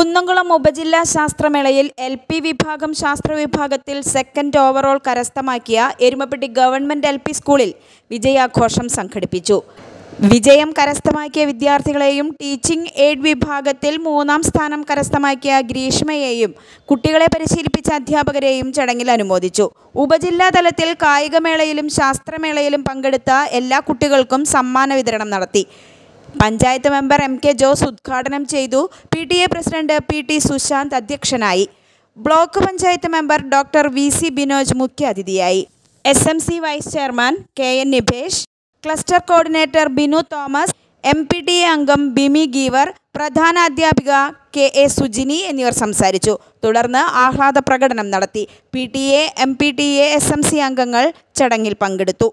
കുന്നംകുളം ഉപജില്ലാ ശാസ്ത്രമേളയിൽ L P വിഭാഗം ശാസ്ത്ര വിഭാഗത്തിൽ സെക്കൻഡ് ഓവറോൾ കരസ്ഥമാക്കിയ എരുമപ്പെട്ടി ഗവൺമെന്റ് എൽ പി സ്കൂളിൽ വിജയാഘോഷം സംഘടിപ്പിച്ചു വിജയം കരസ്ഥമാക്കിയ വിദ്യാർത്ഥികളെയും ടീച്ചിംഗ് എയ്ഡ് വിഭാഗത്തിൽ മൂന്നാം സ്ഥാനം കരസ്ഥമാക്കിയ ഗ്രീഷ്മയെയും കുട്ടികളെ പരിശീലിപ്പിച്ച അധ്യാപകരെയും ചടങ്ങിൽ അനുമോദിച്ചു ഉപജില്ലാ തലത്തിൽ കായികമേളയിലും ശാസ്ത്രമേളയിലും പങ്കെടുത്ത എല്ലാ കുട്ടികൾക്കും സമ്മാന വിതരണം നടത്തി panchayat member M K Jose ഉദ്ഘാടനം ചെയ്തു P T A president P T Sushant അധ്യക്ഷനായി block panchayat member doctor V C Binoj മുഖ്യാതിഥിയായി S M C vice chairman K N Nibhesh cluster coordinator Binu Thomas M P T A അംഗം ബിമി ഗീവർ പ്രധാന അധ്യാപിക കെ എ സുജിനി എന്നിവർ സംസാരിച്ചു തുടർന്ന് ആഹ്ലാദ പ്രകടനം നടത്തി P T A M P T A S M C അംഗങ്ങൾ ചടങ്ങിൽ പങ്കെടുത്തു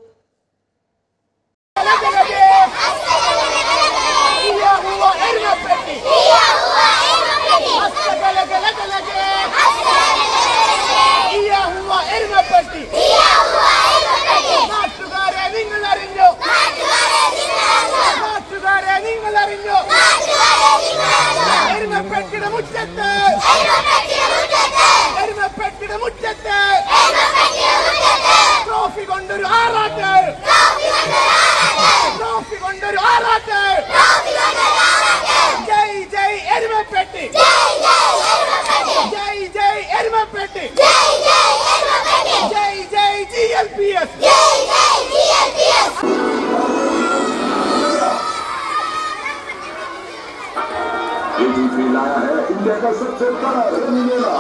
നാട്ടുകാരെ നിങ്ങൾ അറിഞ്ഞു നാട്ടുകാരെ നിങ്ങൾ അറിഞ്ഞു എരുമപ്പെട്ടിട മുറ്റത്ത് എരുമപ്പെട്ടിട മുറ്റത്ത് ട്രോഫി കൊണ്ടൊരു ആറാട്ട് ട്രോഫി കൊണ്ടൊരു ആറാട്ട് ജയ് ജയ് എരുമപ്പെട്ടി ജയ് ജയ് എരുമപ്പെട്ടി ജയ് ജയ് G L P S ATP लाया है इंडिया का सबसे बड़ा रन मेला